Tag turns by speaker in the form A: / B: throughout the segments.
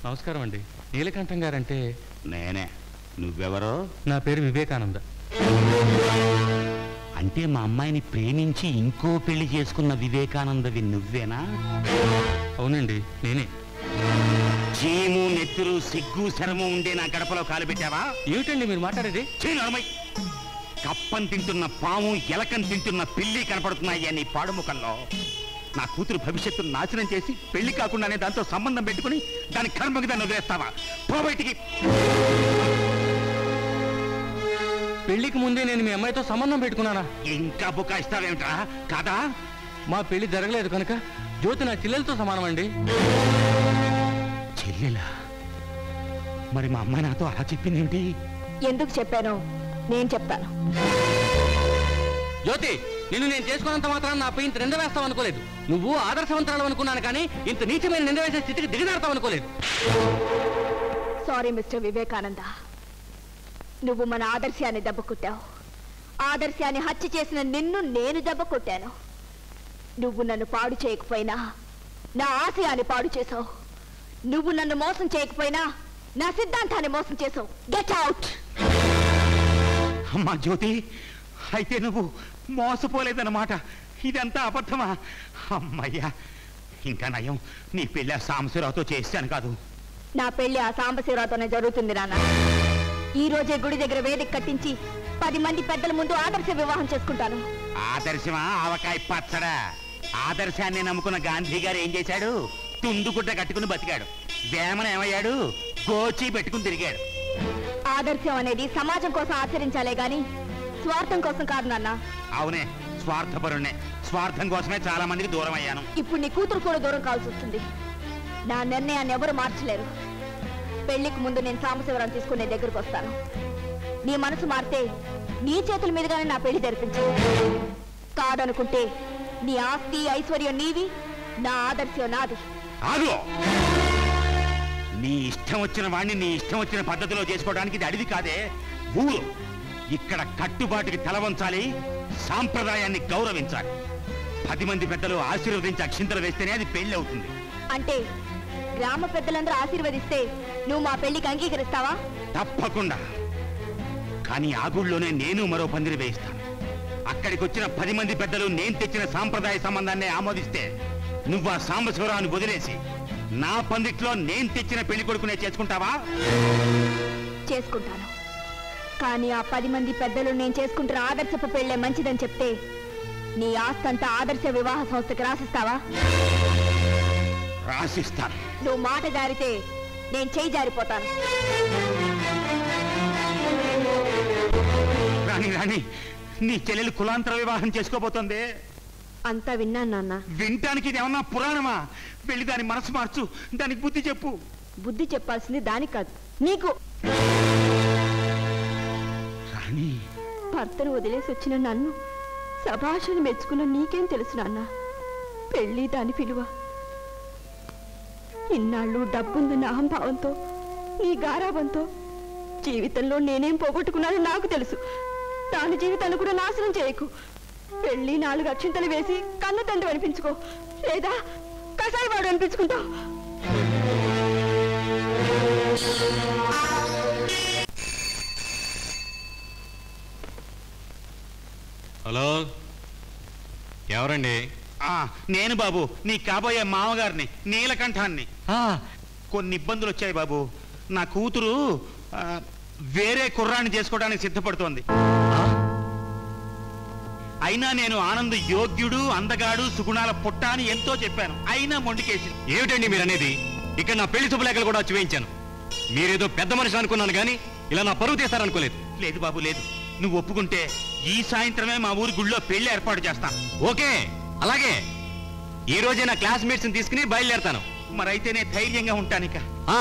A: నమస్కారం అండి నీలకంఠం గారంటే
B: నేనే నువ్వెవరో
A: నా పేరు వివేకానంద
B: అంటే మా అమ్మాయిని ప్రేమించి ఇంకో పెళ్లి చేసుకున్న వివేకానందవి నువ్వేనా
A: అవునండి నేనే
B: చీము నెత్తురు సిగ్గు శరము ఉండే నా గడపలో కాలు పెట్టావా
A: ఏమిటండి మీరు మాట్లాడేది
B: చీ నరమై కప్పం తింటున్న పాము ఎలకం తింటున్న పిల్లి కనపడుతున్నాయి నీ పాడుముఖంలో నా కూతురు భవిష్యత్తును నాశనం చేసి పెళ్లి కాకుండానే దాంతో సంబంధం పెట్టుకుని దాని కర్మకి దాన్ని వదిలేస్తావా పో బయటికి
A: పెళ్లికి ముందే నేను మీ అమ్మాయితో సంబంధం పెట్టుకున్నానా
B: ఇంకా బుకాయిస్తావేమిట్రా కాదా
A: మా పెళ్లి జరగలేదు కనుక జ్యోతి నా చెల్లెలతో సమానం అండి
B: చెల్లెలా మరి మా అమ్మాయి నాతో అలా చెప్పిందేంటి
C: ఎందుకు చెప్పానో నేను చెప్తాను
A: జ్యోతి నిన్ను నేను చేసుకున్నంత మాత్రం నాపై ఇంత నింద వేస్తావు అనుకోలేదు నువ్వు ఆదర్శవంతరాలు అనుకున్నాను కానీ ఇంత నీచమైన నింద వేసే స్థితికి దిగజారుతావు అనుకోలేదు
C: సారీ మిస్టర్ వివేకానంద నువ్వు మన ఆదర్శాన్ని దెబ్బ కొట్టావు ఆదర్శాన్ని హత్య చేసిన నిన్ను నేను దెబ్బ కొట్టాను నువ్వు నన్ను పాడు చేయకపోయినా నా ఆశయాన్ని పాడు చేసావు నువ్వు నన్ను మోసం చేయకపోయినా నా సిద్ధాంతాన్ని మోసం చేసావు గెట్ అవుట్
B: అమ్మా జ్యోతి అయితే నువ్వు మోసపోలేదన్నమాట ఇదంతా అబద్ధమా అమ్మయ్యా ఇంకా నయం నీ పెళ్ళి ఆ సాంబశివరావుతో చేశాను కాదు
C: నా పెళ్లి ఆ సాంబశివరావుతోనే జరుగుతుంది నాన్న ఈ రోజే గుడి దగ్గర వేదిక కట్టించి పది మంది పెద్దల ముందు ఆదర్శ వివాహం చేసుకుంటాను
B: ఆదర్శమా ఆవకాయ పచ్చడా ఆదర్శాన్ని నమ్ముకున్న గాంధీ గారు ఏం చేశాడు తుండుగుడ్డ కట్టుకుని బతికాడు వేమన ఏమయ్యాడు గోచి పెట్టుకుని తిరిగాడు
C: ఆదర్శం అనేది సమాజం కోసం ఆచరించాలే గాని స్వార్థం కోసం కాదు నాన్న
B: అవునే స్వార్థపరుణ్ణే స్వార్థం కోసమే చాలా మందికి దూరం అయ్యాను
C: ఇప్పుడు నీ కూతురు కూడా దూరం కావాల్సి వస్తుంది నా నిర్ణయాన్ని ఎవరు మార్చలేరు పెళ్లికి ముందు నేను సాంబశివరం తీసుకునే దగ్గరకు వస్తాను నీ మనసు మారితే నీ చేతుల మీదుగానే నా పెళ్లి జరిపించు కాదనుకుంటే నీ ఆస్తి ఐశ్వర్యం నీవి నా ఆదర్శం నాది
B: ఆగు నీ ఇష్టం వచ్చిన వాణ్ణి నీ ఇష్టం వచ్చిన పద్ధతిలో చేసుకోవడానికి ఇది అడివి కాదే ఊరు ఇక్కడ కట్టుబాటుకి తల వంచాలి సాంప్రదాయాన్ని గౌరవించాలి పది మంది పెద్దలు ఆశీర్వదించి అక్షింతలు వేస్తేనే అది పెళ్లి అవుతుంది
C: అంటే గ్రామ పెద్దలందరూ ఆశీర్వదిస్తే నువ్వు మా పెళ్లికి అంగీకరిస్తావా
B: తప్పకుండా కానీ ఆ గుళ్ళోనే నేను మరో పందిరి వేయిస్తాను అక్కడికి వచ్చిన పది మంది పెద్దలు నేను తెచ్చిన సాంప్రదాయ సంబంధాన్ని ఆమోదిస్తే నువ్వు ఆ సాంబశివరావుని వదిలేసి నా పందిట్లో నేను తెచ్చిన పెళ్లి కొడుకునే చేసుకుంటావా
C: చేసుకుంటాను కానీ ఆ పది మంది పెద్దలు నేను చేసుకుంటున్న ఆదర్శపు పెళ్ళే మంచిదని చెప్తే నీ ఆస్తంతా ఆదర్శ వివాహ సంస్థకి రాసిస్తావా
B: రాసిస్తాను
C: నువ్వు మాట జారితే నేను చేయి జారిపోతాను
B: రాణి రాణి నీ చెల్లెలు కులాంతర వివాహం చేసుకోబోతోంది
C: అంతా విన్నాను నాన్న
B: వినటానికి ఇది ఏమన్నా పురాణమా వెళ్ళి దాని మనసు మార్చు దానికి బుద్ధి చెప్పు
C: బుద్ధి చెప్పాల్సింది దానికి కాదు నీకు
B: రాణి
C: భర్తను వదిలేసి వచ్చిన నన్ను సభాషను మెచ్చుకున్న నీకేం తెలుసు నాన్న పెళ్ళి దాని విలువ ఇన్నాళ్ళు డబ్బుందన్న అహంభావంతో నీ గారాబంతో జీవితంలో నేనేం పోగొట్టుకున్నానో నాకు తెలుసు దాని జీవితాన్ని కూడా నాశనం చేయకు పెళ్ళి నాలుగు అక్షింతలు వేసి కన్న తండ్రి అనిపించుకో లేదా కషాయవాడు అనిపించుకుంటావు
A: హలో ఎవరండి
B: ఆ, నేను బాబు నీ కాబోయే మామగారిని నీలకంఠాన్ని కొన్ని ఇబ్బందులు వచ్చాయి బాబు నా కూతురు ఆ, వేరే కుర్రాన్ని చేసుకోవడానికి సిద్ధపడుతోంది అయినా నేను ఆనంద్ యోగ్యుడు అందగాడు సుగుణాల పుట్ట అని ఎంతో చెప్పాను అయినా మొండికేసి
A: ఏమిటండి మీరు అనేది ఇక్కడ నా పెళ్లి శుభలేఖలు కూడా వచ్చి వేయించాను మీరేదో పెద్ద మనిషి అనుకున్నాను కానీ ఇలా నా పరువు తీస్తారనుకోలేదు
B: లేదు బాబు లేదు నువ్వు ఒప్పుకుంటే ఈ సాయంత్రమే మా ఊరి గుళ్ళో పెళ్లి ఏర్పాటు చేస్తాను
A: ఓకే అలాగే ఈ రోజే నా క్లాస్మేట్స్ తీసుకుని బయలుదేరతాను
B: మరైతేనే ధైర్యంగా ఉంటానిక
A: ఆ,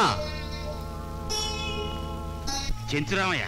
B: చెంచురామయ్య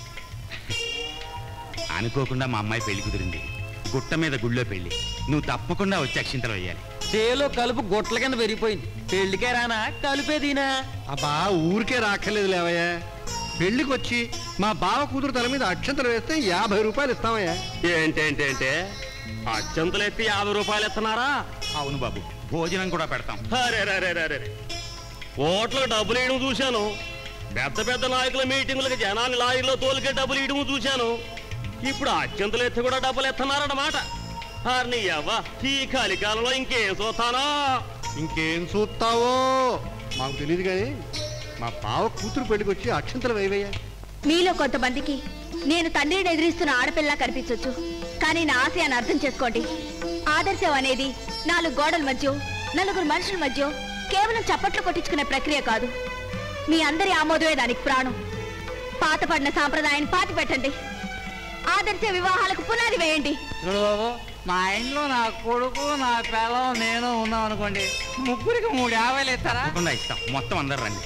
B: అనుకోకుండా మా అమ్మాయి పెళ్లి కుదిరింది గుట్ట మీద గుళ్ళో పెళ్లి నువ్వు తప్పకుండా వచ్చి అక్షింతలు వేయాలి
A: చేలో కలుపు గొట్ల కింద పెరిగిపోయింది పెళ్లికే రానా కలిపేదీనా
D: అబ్బా ఊరికే రాక్కర్లేదు లేవయ్యా పెళ్లికి వచ్చి మా బావ కూతురు తల మీద అక్షంతలు వేస్తే యాభై రూపాయలు ఇస్తామయ్యా
A: ఏంటేంటేంటే అత్యంతలు ఎత్తి యాభై రూపాయలు ఇస్తున్నారా
B: అవును బాబు భోజనం కూడా పెడతాం
A: అరే రే రే రే రే.
E: ఓట్లకు డబ్బులు వేయడం చూశాను పెద్ద పెద్ద నాయకుల మీటింగులకు జనాన్ని లారీలో తోలికే డబ్బులు ఇయడం చూశాను ఇప్పుడు అత్యంతలు ఎత్తి కూడా డబ్బులు ఎత్తన్నారన్నమాట నీ అవ్వ ఈ కలికాలంలో ఇంకేం చూస్తానా
D: ఇంకేం చూస్తావో మాకు తెలియదు కానీ మా బావ కూతురు పెళ్లికి వచ్చి అక్షంతలు వేవయ్యా
C: మీలో కొంతమందికి నేను తండ్రిని ఎదిరిస్తున్న ఆడపిల్ల కనిపించొచ్చు కానీ నా ఆశయాన్ని అర్థం చేసుకోండి ఆదర్శం అనేది నాలుగు గోడల మధ్య నలుగురు మనుషుల మధ్య కేవలం చప్పట్లు కొట్టించుకునే ప్రక్రియ కాదు మీ అందరి ఆమోదమే దానికి ప్రాణం పాతపడిన సాంప్రదాయాన్ని పాతి పెట్టండి ఆదర్శ వివాహాలకు పునాది వేయండి
A: చూడు బాబు మా ఇంట్లో నా కొడుకు నా పిల్లం నేను ఉన్నాం అనుకోండి ముగ్గురికి మూడు యాభైలు ఇస్తారా
B: తప్పకుండా ఇస్తాం మొత్తం అందరు రండి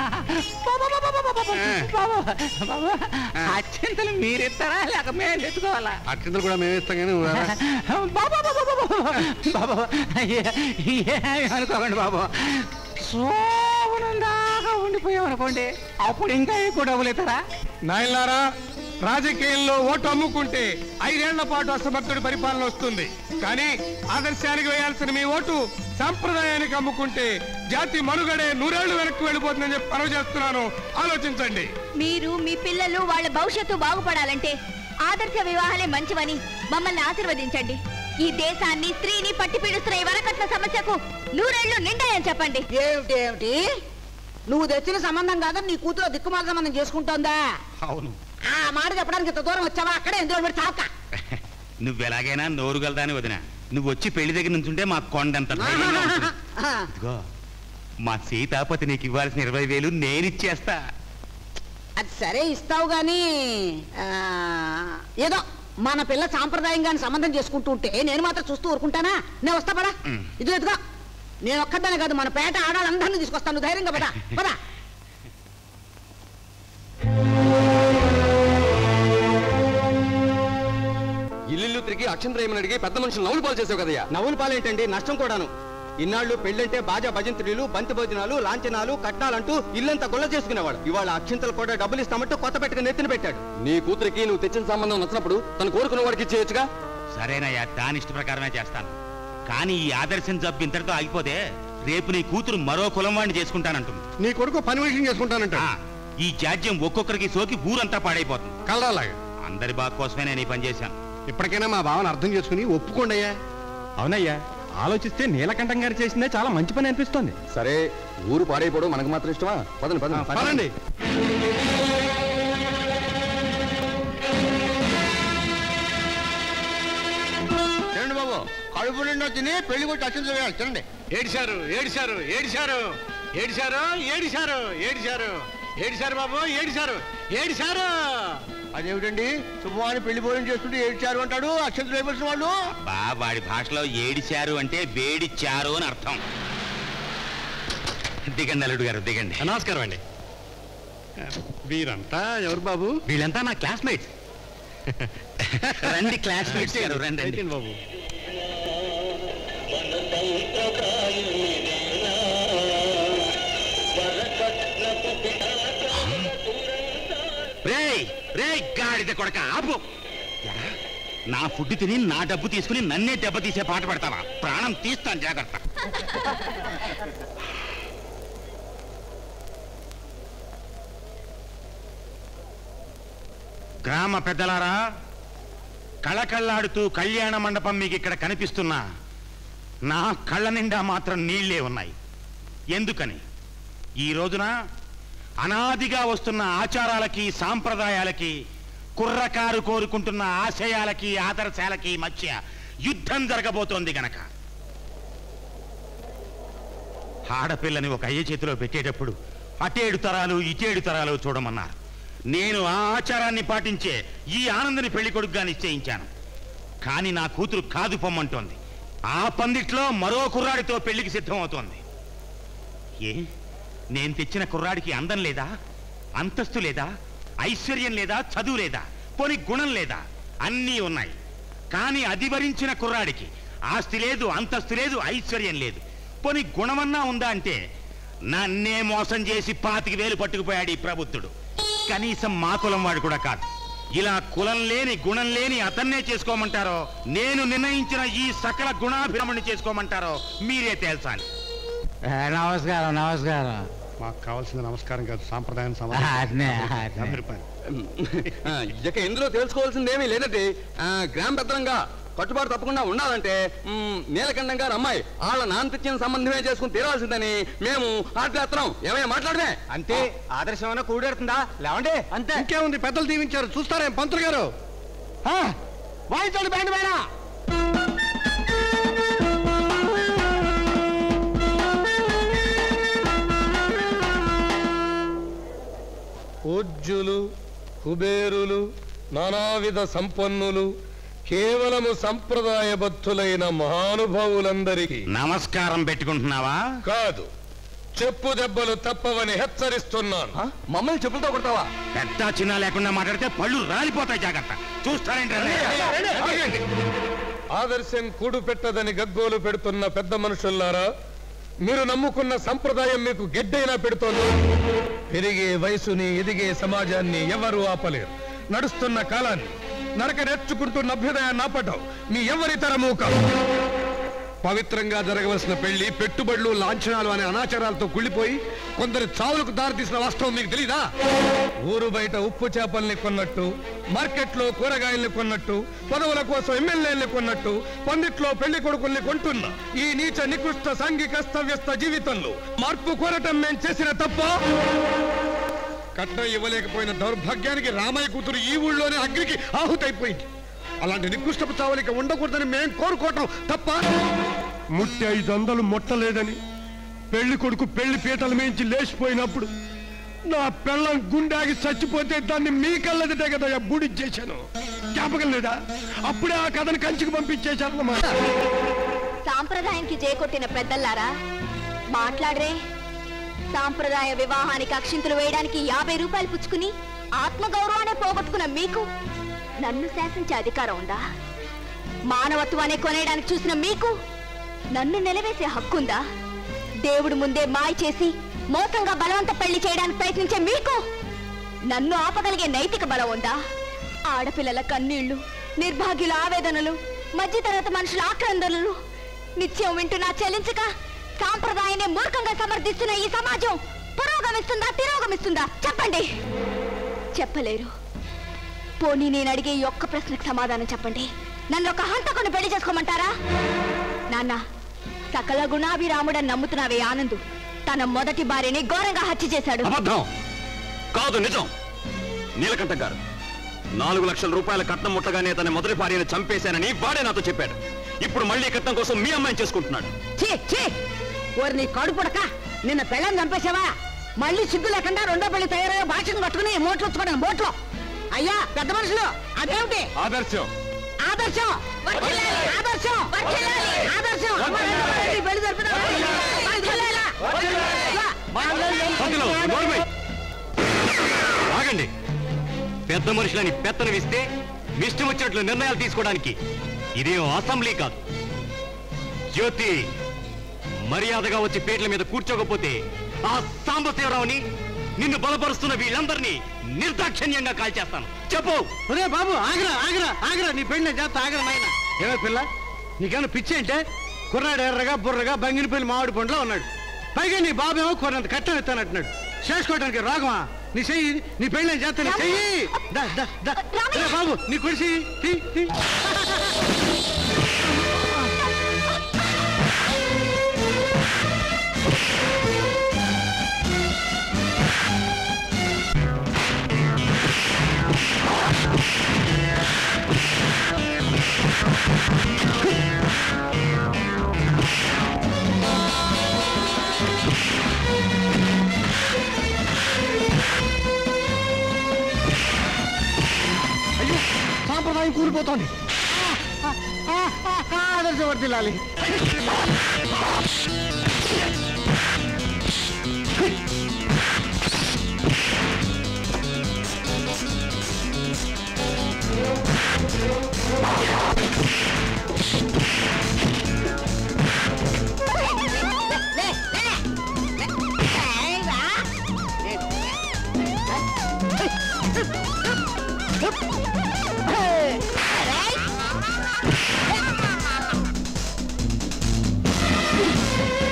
A: బాబు అత్యంతలు మీరు ఇస్తారా లేక మేము తెచ్చుకోవాలా
D: అక్షంతలు కూడా మేము ఇస్తాం కానీ నువ్వు రారా?
A: బాబా బాబా ఏమి అనుకోకండి బాబు సోమనం దాకా ఉండిపోయాం అనుకోండి అప్పుడు ఇంకా ఎక్కువ డబ్బులు ఇస్తారా
F: నాయనారా రాజకీయంలో ఓటు అమ్ముకుంటే ఐదేళ్ల పాటు అసమర్థుడి పరిపాలన వస్తుంది కానీ ఆదర్శానికి వేయాల్సిన మీ ఓటు సంప్రదాయానికి అమ్ముకుంటే జాతి మనుగడే నూరేళ్లు వెనక్కి వెళ్ళిపోతుందని చెప్పి మనవి చేస్తున్నాను ఆలోచించండి
C: మీరు మీ పిల్లలు వాళ్ళ భవిష్యత్తు బాగుపడాలంటే ఆదర్శ వివాహాలే మంచివని మమ్మల్ని ఆశీర్వదించండి ఈ దేశాన్ని స్త్రీని పట్టి పీడిస్తున్న ఈ వరకట్న సమస్యకు నూరేళ్లు నిండాయని చెప్పండి
G: ఏమిటి ఏమిటి నువ్వు తెచ్చిన సంబంధం కాదా నీ కూతురు దిక్కుమాల సంబంధం చేసుకుంటోందా
B: అవును
G: ఆ మాట చెప్పడానికి ఇంత దూరం వచ్చావా అక్కడే ఎందుకు పెట్టి చావక
B: నువ్వు ఎలాగైనా నోరుగలదాని వదిన నువ్వు వచ్చి పెళ్లి దగ్గర నుంచుంటే మా కొండంత ధైర్యంగా ఉంటుంది. ఇదిగో మా సీతాపతి నీకు ఇవ్వాల్సిన ఇరవై వేలు నేనిచ్చేస్తా
G: అది సరే ఇస్తావు గాని ఆ, ఏదో మన పిల్ల సాంప్రదాయంగాని సంబంధం చేసుకుంటూ ఉంటే నేను మాత్రం చూస్తూ ఊరుకుంటానా నేను వస్తా పదా
B: మ్.
G: ఇదిగో ఇదిగో నేను ఒక్కదానే కాదు మన పేట ఆడాలందరినీ తీసుకొస్తాను నువ్వు ధైర్యంగా పదా పదా
H: ఇల్లు తిరిగి అక్షంతరేమని అడిగి పెద్ద మనుషులు నవ్వులు పాలు చేసావు కదయ్యా నవ్వులు పాలేంటండి నష్టం కూడాను ఇన్నాళ్ళు పెళ్ళంటే బాజా భజంత్రులు బంతి భోజనాలు లాంఛనాలు కట్నాలంటూ ఇల్లంతా గొల్ల చేసుకునేవాడు ఇవాళ అక్షంతలు కూడా డబ్బులు ఇస్తామంటూ కొత్త పెట్టుకు నెత్తిన పెట్టాడు నీ కూతురికి నువ్వు తెచ్చిన సంబంధం నచ్చినప్పుడు తను కోరుకున్న వాడికి ఇచ్చేయచ్చుగా
B: సరేనయ్యా దాని ఇష్ట ప్రకారమే చేస్తాను కానీ ఈ ఆదర్శం జబ్బు ఇంతటితో ఆగిపోతే రేపు నీ కూతురు మరో కులం వాడిని చేసుకుంటానంటుంది
D: నీ కొడుకు పని విషయం చేసుకుంటానంట
B: ఆ, ఈ జాడ్యం ఒక్కొక్కరికి సోకి ఊరంతా పాడైపోతుంది
D: కలరాలాగా
B: అందరి బాగు కోసమే నేను ఈ పని చేశాను
D: ఇప్పటికైనా మా భావన అర్థం చేసుకుని ఒప్పుకోండి అయ్యా
F: అవునయ్యా ఆలోచిస్తే నీలకంఠం గారు చేసిందే చాలా మంచి పని అనిపిస్తోంది
H: సరే ఊరు పాడైపోవడం మనకు మాత్రం ఇష్టమా పదండి పదండి
D: పదండి
H: తినండి బాబు కడుపు నిండా తిని పెళ్లి కొట్టి అక్షంతలు వేయాలి తినండి
D: ఏడిశారు ఏడిశారు ఏడిశారు ఏడిశారు ఏడిశారు ఏడిశారు ఏడిశారు బాబు ఏడిశారు ఏడిశారు
H: అదేమిటండి శుభవాన్ని పెళ్లి భోజనం చేస్తుంటే ఏడ్చారు అంటాడు అక్షంతలు వేయవలసిన వాళ్ళు
B: బా వాడి భాషలో ఏడిచారు అంటే వేడిచ్చారు అని అర్థం దిగండి అల్లుడు గారు దిగండి
D: నమస్కారం అండి వీరంతా ఎవరు బాబు
B: వీళ్ళంతా నా క్లాస్మేట్స్ రండి క్లాస్మేట్స్ గారు రండి రండి.
D: ఏంటండి బాబు
B: రేయ్ రేయ్ గాడిద కొడక ఆపు ఎరా, నా ఫుడ్ తిని నా డబ్బు తీసుకుని నన్నే దెబ్బ తీసే పాట పెడతావా ప్రాణం తీస్తాను జాగ్రత్త గ్రామ పెద్దలారా కళకళ్ళాడుతూ కళ్యాణ మండపం మీకు ఇక్కడ కనిపిస్తున్నా నా కళ్ళ నిండా మాత్రం నీళ్లే ఉన్నాయి ఎందుకని ఈ రోజున అనాదిగా వస్తున్న ఆచారాలకి సాంప్రదాయాలకి కుర్రకారు కోరుకుంటున్న ఆశయాలకి ఆదర్శాలకి మధ్య యుద్ధం జరగబోతోంది గనక ఆడపిల్లని ఒక అయ్య చేతిలో పెట్టేటప్పుడు అటేడు తరాలు ఇటేడు తరాలు చూడమన్నారు నేను ఆ ఆచారాన్ని పాటించే ఈ ఆనందని పెళ్లి కొడుకుగా నిశ్చయించాను కానీ నా కూతురు కాదు పొమ్మంటోంది ఆ పందిట్లో మరో కుర్రాడితో పెళ్లికి సిద్ధమవుతోంది ఏ నేను తెచ్చిన కుర్రాడికి అందం లేదా అంతస్తు లేదా ఐశ్వర్యం లేదా చదువు లేదా పోని గుణం లేదా అన్నీ ఉన్నాయి కానీ అది భరించిన కుర్రాడికి ఆస్తి లేదు అంతస్తు లేదు ఐశ్వర్యం లేదు పోని గుణమన్నా ఉందా అంటే నన్నే మోసం చేసి పాతికి వేలు పట్టుకుపోయాడు ఈ ప్రబుద్ధుడు కనీసం మా కులం వాడు కూడా కాదు ఇలా కులం లేని గుణం లేని అతన్నే చేసుకోమంటారో నేను నిర్ణయించిన ఈ సకల గుణాభిరమణి చేసుకోమంటారో మీరే తేల్చాలి
A: నమస్కారం నమస్కారం
D: మాకు కావాల్సిన నమస్కారం కాదు సాంప్రదాయం
A: అట్నే, అట్నే.
D: యాభై రూపాయలు
H: ఆ, ఇక ఇందులో తెలుసుకోవాల్సిందేమీ లేదండి ఆ, గ్రామ భద్రంగా కట్టుబాటు తప్పకుండా ఉండాలంటే మ్, నీలకంఠం గారు అమ్మాయి వాళ్ళ నాన్న తెచ్చిన సంబంధమే చేసుకుని తీరాల్సిందని మేము ఆటేస్తున్నాం ఏమైనా మాట్లాడమే
A: అంతే ఆదర్శమైన కూడెడుతుందా లేవండి అంతే
D: ఇంకేముంది పెద్దలు దీవించారు చూస్తారేం పంతులు గారు
A: వాయించండి బ్యాండ్ పైన
F: పూజ్యులు కుబేరులు నానావిధ సంపన్నులు కేవలము సంప్రదాయబద్ధులైన మహానుభావులందరికీ
B: నమస్కారం పెట్టుకుంటున్నావా
F: కాదు చెప్పు దెబ్బలు తప్పవని హెచ్చరిస్తున్నాను
H: ఆ, మమ్మల్ని చెప్పులతో కొడతావా
B: పెద్ద చిన్న లేకుండా మాట్లాడితే పళ్ళు రాలిపోతాయి జాగ్రత్త చూస్తారేంటి
F: ఆగండి. ఆదర్శం కూడు పెట్టదని గగ్గోలు పెడుతున్న పెద్ద మనుషుల్లారా మీరు నమ్ముకున్న సంప్రదాయం మీకు గెడ్డైనా పెడుతోంది పెరిగే వయసుని ఎదిగే సమాజాన్ని ఎవరు ఆపలేరు నడుస్తున్న కాలాన్ని నరక నేర్చుకుంటున్న అభ్యుదయాన్ని ఆపటం మీ ఎవరి తరమూ కాదు
D: పవిత్రంగా జరగవలసిన పెళ్లి పెట్టుబడులు లాంఛనాలు అనే అనాచారాలతో కుళ్ళిపోయి కొందరు చావులకు దారితీసిన వాస్తవం మీకు తెలీదా
F: ఊరు బయట ఉప్పు చేపల్ని కొన్నట్టు మార్కెట్లో కూరగాయల్ని కొన్నట్టు పదవుల కోసం ఎమ్మెల్యేల్ని కొన్నట్టు పందిట్లో పెళ్లి కొడుకుల్ని కొంటున్న ఈ నీచ నికృష్ట సాంఘిక స్తవ్యస్త జీవితంలో మార్పు కోరటం మేం చేసిన తప్ప
D: కట్నం ఇవ్వలేకపోయిన దౌర్భాగ్యానికి రామయ్య కూతురు ఈ ఊళ్ళోనే అగ్నికి ఆహుతైపోయింది అలాంటి నికృష్టపు చావలిక ఉండకూడదని మేం కోరుకోవటం తప్ప
F: ముట్టి ఐదు వందలు ముట్టలేదని పెళ్లి కొడుకు పెళ్లి పీటల మేంచి లేచిపోయినప్పుడు నా పెళ్ళం గుండాగి చచ్చిపోతే దాన్ని మీ కళ్ళదిటే కదా బూడి చేశాను జ్ఞాపకం లేదా అప్పుడే ఆ కథను కంచికి పంపించేశాను అన్నమాట
C: సాంప్రదాయానికి చేకొట్టిన పెద్దల్లారా మాట్లాడరే సాంప్రదాయ వివాహానికి అక్షింతలు వేయడానికి యాభై రూపాయలు పుచ్చుకుని ఆత్మగౌరవాన్ని పోగొట్టుకున్న మీకు నన్ను శాసించే అధికారం ఉందా మానవత్వాన్ని కొనేయడానికి చూసిన మీకు నన్ను నిలవేసే హక్కుందా దేవుడు ముందే మాయ చేసి మోసంగా బలవంత పెళ్లి చేయడానికి ప్రయత్నించే మీకు నన్ను ఆపగలిగే నైతిక బలం ఉందా ఆడపిల్లల కన్నీళ్లు నిర్భాగ్యుల ఆవేదనలు మధ్యతరగతి మనుషుల ఆక్రందనలు నిత్యం వింటున్నా చెల్లించక సాంప్రదాయాన్ని మూర్ఖంగా సమర్థిస్తున్న ఈ సమాజం పురోగమిస్తుందా తిరోగమిస్తుందా చెప్పండి చెప్పలేరు పోనీ నేను అడిగే ఈ ఒక్క ప్రశ్నకు సమాధానం చెప్పండి నన్ను ఒక హంతకుని పెళ్లి చేసుకోమంటారా నాన్న సకల గుణాభిరాముడని నమ్ముతున్నావే ఆనందు తన మొదటి భార్యని ఘోరంగా హత్య చేశాడు
E: అబద్ధం కాదు నిజం నీలకంఠ గారు నాలుగు లక్షల రూపాయల కట్నం ముట్టగానే తన మొదటి భార్యను చంపేశానని వాడే నాతో చెప్పాడు ఇప్పుడు మళ్ళీ కట్నం కోసం మీ అమ్మాయిని చేసుకుంటున్నాడు
G: ఛీ ఛీ ఓరి నీ కడుపుడక నిన్న పెళ్ళని చంపేశావా మళ్ళీ సిగ్గు లేకుండా రెండో పెళ్లి తయారయ్యే భాషను కట్టుకుని మోట్లు వచ్చుకోవడం బోట్లో అయ్యా పెద్ద మనుషులు అదేమిటి
F: ఆదర్శం
G: ఆదర్శం ఆదర్శం ఆదర్శం అమ్మ, రెండో పెళ్లి, పెళ్లి జరిపిన వర్ధిల్లాలా?
E: పంతులు, నోర్మై. ఆగండి పెద్ద మనుషులని పెత్తనం ఇస్తే మీ ఇష్టం వచ్చినట్లు నిర్ణయాలు తీసుకోవడానికి ఇదేం అసెంబ్లీ కాదు జ్యోతి మర్యాదగా వచ్చి పేట్ల మీద కూర్చోకపోతే ఆ సాంబశివరావుని నిన్ను బలపరుస్తున్న వీళ్ళందరినీ నిర్దాక్షిణ్యంగా కాల్చేస్తాను చెప్పు
A: ఒరే బాబు ఆగరా ఆగరా ఆగరా నీ పెళ్ళి చేస్తా ఆగరా నాయన ఏమే పిల్ల నీకేమైనా పిచ్చి అంటే కుర్రాడు ఎర్రగా బుర్రగా బంగిన పెళ్లి మామిడి పండులో ఉన్నాడు పైగా నీ బాబు ఏమో కొన్నంత కట్టం ఎత్తానంటున్నాడు చేసుకోవడానికి రోగమా నీ చెయ్యి నీ పెళ్ళి నేను చేస్తాను చెయ్యి దా, దా, దా. ఒరే బాబు నీ కుడిసి తీ, తీ. అయ్యో సాంప్రదాయం కూలిపోతోంది ఆదర్శవర్తిల్లాలి
G: లే, లే. ఏయ్, రా. ఏయ్. ఏయ్.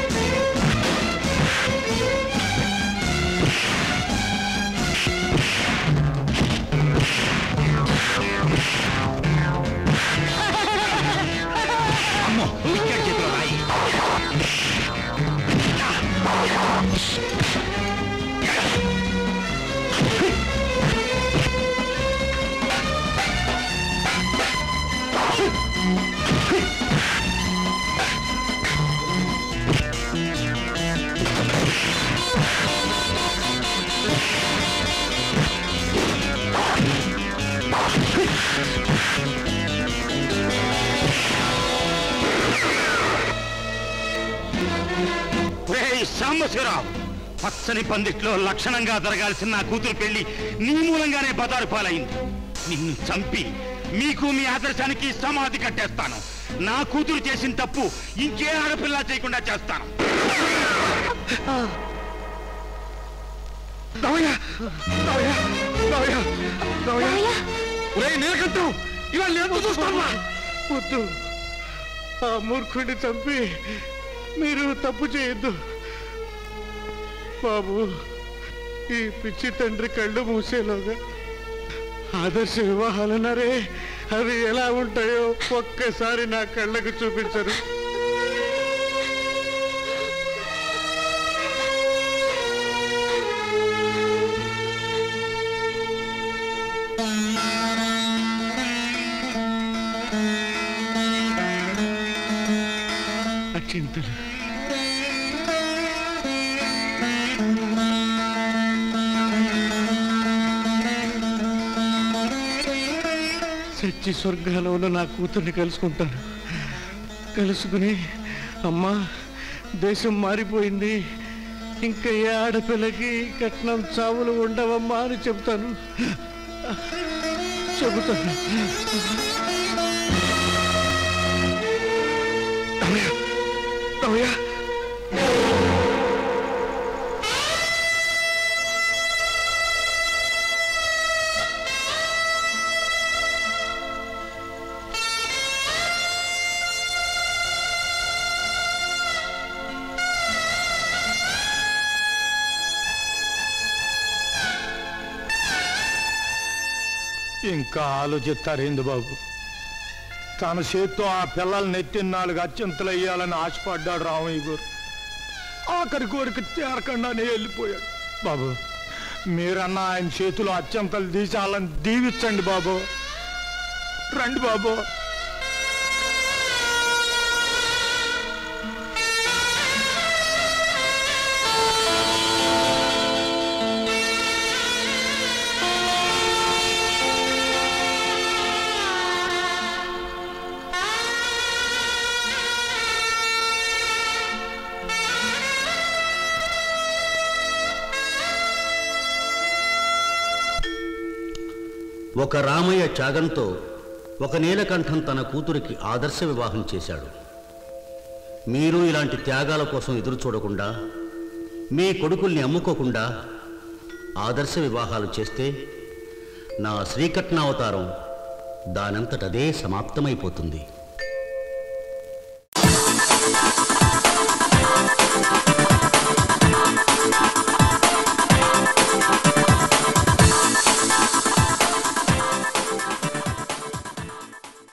B: సాంబశివరావు పచ్చని పందిట్లో లక్షణంగా జరగాల్సిన నా కూతురు పెళ్లి నీ మూలంగానే బదారు పాలైంది నిన్ను చంపి మీకు మీ ఆదర్శానికి సమాధి కట్టేస్తాను నా కూతురు చేసిన తప్పు ఇంకే ఆడపిల్ల చేయకుండా చేస్తాను
D: రావయ్య రావయ్య రావయ్య రావయ్య ఒరేయ్ నీలకంఠం ఇవాళ నేను చూస్తాను
A: వద్దు ఆ మూర్ఖుడిని చంపి మీరు తప్పు చేయొద్దు బాబు ఈ పిచ్చి తండ్రి కళ్ళు మూసేలోగా ఆదర్శ వివాహాలన్నారే అవి ఎలా ఉంటాయో ఒక్కసారి నా కళ్ళకు చూపించరు అచింతలు సచ్చి స్వర్గాలో ఉన్న నా కూతుర్ని కలుసుకుంటాను కలుసుకుని అమ్మా దేశం మారిపోయింది ఇంకా ఏ ఆడపిల్లకి కట్నం చావులు ఉండవమ్మా అని చెప్తాను చెబుతాను
D: రావయ్య
F: ఇంకా ఆలోచిస్తారేంది బాబు తన చేత్తో ఆ పిల్లల్ని నెత్తిన నాలుగు అత్యంతలు వేయాలని ఆశపడ్డాడు రామయ్య గారు ఆఖరి కోరిక చేరకుండానే వెళ్ళిపోయాడు బాబు మీరన్నా ఆయన చేతిలో అత్యంతలు తీసాలని దీవించండి బాబు రండి బాబు
I: ఒక రామయ్య త్యాగంతో ఒక నీలకంఠం తన కూతురికి ఆదర్శ వివాహం చేశాడు మీరు ఇలాంటి త్యాగాల కోసం ఎదురు చూడకుండా మీ కొడుకుల్ని అమ్ముకోకుండా ఆదర్శ వివాహాలు చేస్తే నా శ్రీకట్నావతారం దానంతటదే సమాప్తమైపోతుంది